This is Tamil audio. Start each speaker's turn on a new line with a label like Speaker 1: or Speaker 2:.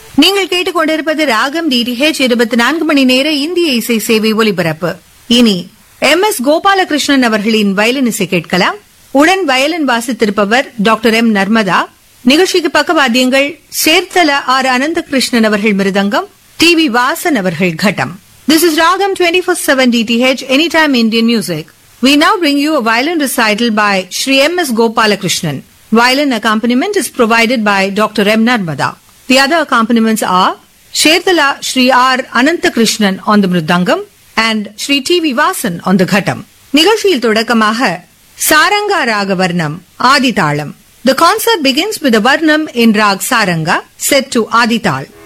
Speaker 1: நீங்கள் கேட்டுக்கொண்டிருப்பது ராகம் டிடிஹெச் இருபத்தி நான்கு மணி நேர இந்திய இசை சேவை ஒலிபரப்பு இனி எம் எஸ் கோபாலகிருஷ்ணன் அவர்களின் வயலின் இசை கேட்கலாம் உடன் வயலின் வாசித்திருப்பவர் டாக்டர் எம் நர்மதா நிகழ்ச்சிக்கு பக்கவாத்தியங்கள் சேர்த்தல ஆர் அனந்தகிருஷ்ணன் அவர்கள் மிருதங்கம் டி வி வாசன் அவர்கள் கட்டம் This is Ragam 24-7 DTH Anytime Indian Music. We now bring you a violin recital by Sri M.S. Gopalakrishnan. Violin accompaniment is provided by Dr. M. Narmada. The other accompaniments are Shertala Sri R. Anantakrishnan on the Mridangam and Sri T. V. Vasan on the Ghatam. நிகழ்ச்சியில் தொடக்கமாக சாரங்கா ராக வர்ணம் ஆதிதாளம் The concert begins with a varnam in rag saranga set to ஆதிதாள்